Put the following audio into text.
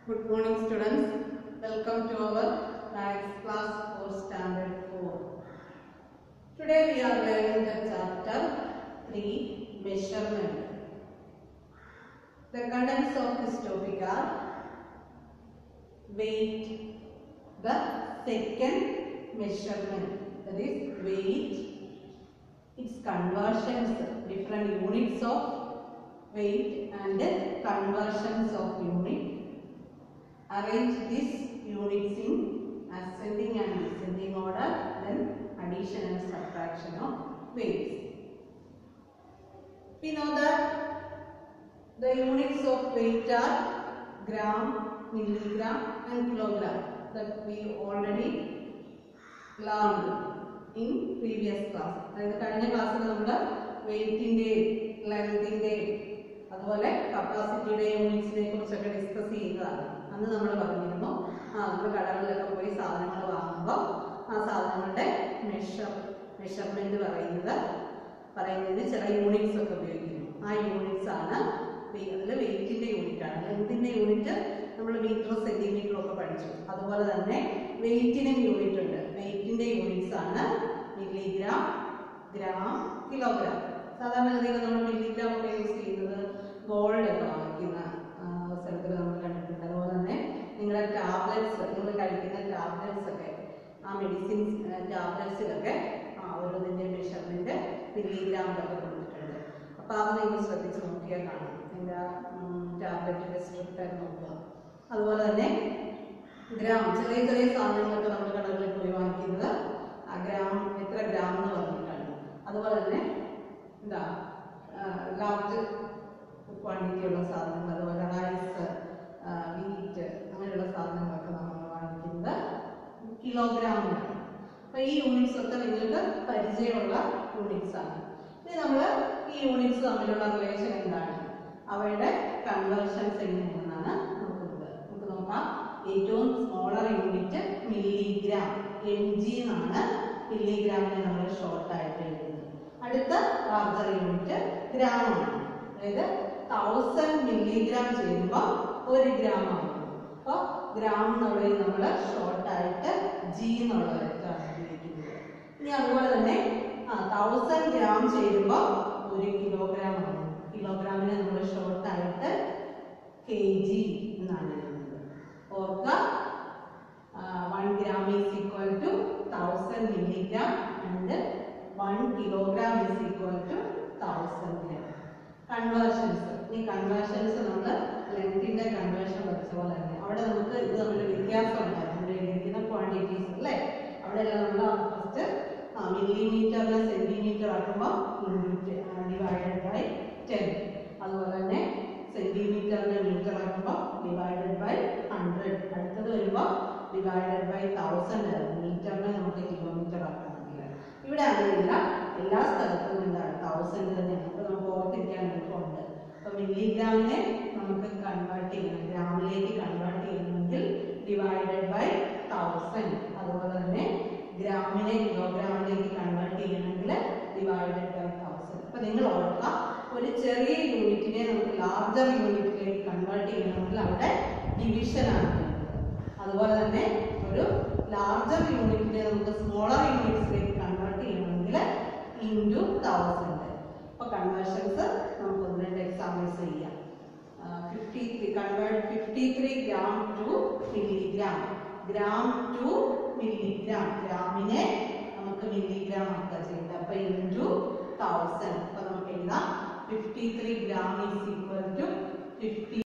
Good morning students. Welcome to our science class for standard 4. Today we are learning the chapter 3 measurement. The contents of this topic are weight, the second measurement that is weight, its conversions, different units of weight and conversions of unit arrange these units in ascending and descending order then addition and subtraction of weights we know that the units of weight are gram milligram and kilogram that we already learned in previous class അതായത് കഴിഞ്ഞ ക്ലാസ്സിൽ നമ്മൾ വെയിറ്റിന്റെയും ലെങ്തിന്റെയും അതുപോലെ കപ്പാസിറ്റിയുടെയും യൂണിറ്റ്സിനെ കുറിച്ചൊക്കെ discuss ചെയ്തതാണ് അന്ന് നമ്മൾ പറഞ്ഞിരുന്നു ആ നമ്മൾ കടകളിലൊക്കെ പോയി സാധനങ്ങൾ വാങ്ങുമ്പോൾ ആ സാധനങ്ങളുടെ മെഷർ മെഷർമെന്റ് പറയുന്നത് പറയുന്നതിന് ചില യൂണിറ്റ്സ് ഒക്കെ ഉപയോഗിക്കുന്നു ആ യൂണിറ്റ്സ് ആണ് അതിൽ വെയിറ്റിന്റെ യൂണിറ്റ് ആണ് ലെങ്തിന്റെ യൂണിറ്റ് നമ്മൾ മീറ്റർ സെന്റിമീറ്റർ ഒക്കെ പഠിച്ചു അതുപോലെ തന്നെ വെയിറ്റിനും യൂണിറ്റ് ഉണ്ട് വെയിറ്റിന്റെ യൂണിറ്റ്സ് ആണ് മില്ലിഗ്രാം ഗ്രാം കിലോഗ്രാം സാധാരണഗതിയിൽ നമ്മൾ മില്ലിഗ്രാം ഒക്കെ യൂസ് ചെയ്യുന്നത് ഗോൾഡ് ഒക്കെ വാങ്ങിക്കുന്ന ആ, സ്ഥലത്തിൽ നമ്മൾ കണ്ടിട്ടുണ്ട് അതുപോലെ തന്നെ നിങ്ങളുടെ ടാബ്ലറ്റ്സ് നിങ്ങൾ കഴിക്കുന്ന ടാബ്ലറ്റ്സ് ഒക്കെ ആ മെഡിസിൻസ് ടാബ്ലറ്റ്സിലൊക്കെ ആ ഓരോന്നിന്റെ മെഷർമെന്റ് മില്ലിഗ്രാമിലൊക്കെ കൊടുത്തിട്ടുണ്ട് അപ്പൊ അത് നിങ്ങൾ ശ്രദ്ധിച്ച് നോക്കിയാൽ കാണാം അതിന്റെ ടാബ്ലറ്റിന്റെ സ്ട്രിപ്പ് നോക്കുക അതുപോലെ തന്നെ ഗ്രാം ചെറിയ ചെറിയ സാധനങ്ങളൊക്കെ നമ്മൾ കടകളിൽ പോയി വാങ്ങിക്കുന്നത് ആ ഗ്രാം എത്ര ഗ്രാം എന്ന് പറഞ്ഞിട്ടാണ് അതുപോലെ തന്നെ എന്താ ലാർജ് ക്വാണ്ടിറ്റി ഉള്ള സാധനങ്ങൾ അതുപോലെ റൈസ് വീറ്റ് അങ്ങനെയുള്ള സാധനങ്ങളൊക്കെ നമ്മൾ വാങ്ങിക്കുന്നത് കിലോഗ്രാമിലാണ് അപ്പൊ ഈ യൂണിറ്റ്സ് ഒക്കെ നിങ്ങൾക്ക് പരിചയമുള്ള യൂണിറ്റ്സ് ആണ് ഇനി നമ്മൾ ഈ യൂണിറ്റ്സ് തമ്മിലുള്ള റിലേഷൻ എന്താണ് അവയുടെ കൺവേർഷൻസ് എങ്ങനെയാണെന്നാണ് നോക്കുന്നത് നമുക്ക് നോക്കാം ഏറ്റവും smaller unit milligram M G എന്നാണ് മില്ലിഗ്രാമിനെ നമ്മൾ ഷോർട്ട് ആയിട്ട് എഴുതുന്നത് അടുത്ത ലാർജർ യൂണിറ്റ് ഗ്രാമാണ് അതായത് തൗസൻഡ് മില്ലിഗ്രാം ചെയ്യുമ്പോൾ ഒരു ഗ്രാം ആകും അപ്പോൾ ഗ്രാം എന്നുള്ളത് നമ്മൾ ഷോർട്ട് ആയിട്ട് ജി എന്നുള്ള ലെറ്ററാണ് ഉപയോഗിക്കുന്നത് ഇനി അതുപോലെ തന്നെ ആ തൗസൻഡ് ഗ്രാം ചേരുമ്പോൾ ഒരു കിലോഗ്രാം ആണ് കിലോഗ്രാമിനെ നമ്മൾ ഷോർട്ട് ആയിട്ട് കെ ജി എന്നാണ് എഴുതുന്നത് ഓർക്കുക one gram is equal to thousand milligram and one kilogram is equal to thousand gram conversions ഈ കൺവേർഷൻസ് നമ്മൾ ലെങ്തിന്റെ കൺവേർഷൻ പഠിച്ച പോലെ തന്നെ അവിടെ നമുക്ക് ഇത് തമ്മിൽ വ്യത്യാസം ഉണ്ടായിരുന്നു ഇവിടെ എഴുതിയിരിക്കുന്ന ക്വാണ്ടിറ്റീസ് അല്ലേ അവിടെ എല്ലാം നമ്മൾ ഫസ്റ്റ് മില്ലിമീറ്ററിനെ സെന്റിമീറ്റർ ആക്കുമ്പോൾ ഡിവൈഡഡ് ബൈ ടെൻ അതുപോലെ തന്നെ സെന്റിമീറ്ററിനെ മീറ്റർ ആക്കുമ്പോൾ ഡിവൈഡഡ് ബൈ ഹൺഡ്രഡ് അടുത്തത് വരുമ്പോൾ ഡിവൈഡഡ് ബൈ തൗസൻഡ് മീറ്ററിനെ നമുക്ക് കിലോമീറ്റർ ആക്കണമെങ്കിൽ ഇവിടെ അങ്ങനെയില്ല എല്ലാ സ്ഥലത്തും എന്താണ് തൗസൻഡ് തന്നെയാണ് അപ്പൊ നമുക്ക് ഓർത്തിരിക്കാൻ എളുപ്പമുണ്ട് അപ്പൊ മില്ലിഗ്രാമിനെ നമുക്ക് കൺവേർട്ട് ചെയ്യണം ഗ്രാമിലേക്ക് കൺവേർട്ട് ചെയ്യണമെങ്കിൽ ഡിവൈഡഡ് ബൈ തൗസൻഡ് അതുപോലെ തന്നെ ഗ്രാമിനെ കിലോഗ്രാമിലേക്ക് കൺവേർട്ട് ചെയ്യണമെങ്കിൽ ഡിവൈഡഡ് ബൈ തൗസൻഡ് അപ്പൊ നിങ്ങൾ ഓർക്കുക ഒരു ചെറിയ യൂണിറ്റിനെ നമുക്ക് ലാർജർ യൂണിറ്റിലേക്ക് കൺവേർട്ട് ചെയ്യണമെങ്കിൽ അവിടെ ഡിവിഷൻ ആണ് വേണ്ടത്. അതുപോലെ തന്നെ ഒരു ലാർജർ യൂണിറ്റിനെ നമുക്ക് സ്മോളർ യൂണിറ്റ്സിലേക്ക് കൺവേർട്ട് ചെയ്യണമെങ്കിൽ ഇൻറ്റു തൗസൻഡ് അപ്പൊ കൺവേർഷൻസ് നമുക്ക് ഒന്ന് രണ്ട് എക്സാമ്പിൾസ് ചെയ്യാം fifty three convert fifty three gram to milligram gram to milligram ഗ്രാമിനെ നമുക്ക് മില്ലിഗ്രാം ആക്കുക ചെയ്യുന്നത് അപ്പൊ ഇൻറ്റു തൗസൻഡ് അപ്പൊ നമുക്ക് എഴുതാം fifty three gram is equal to fifty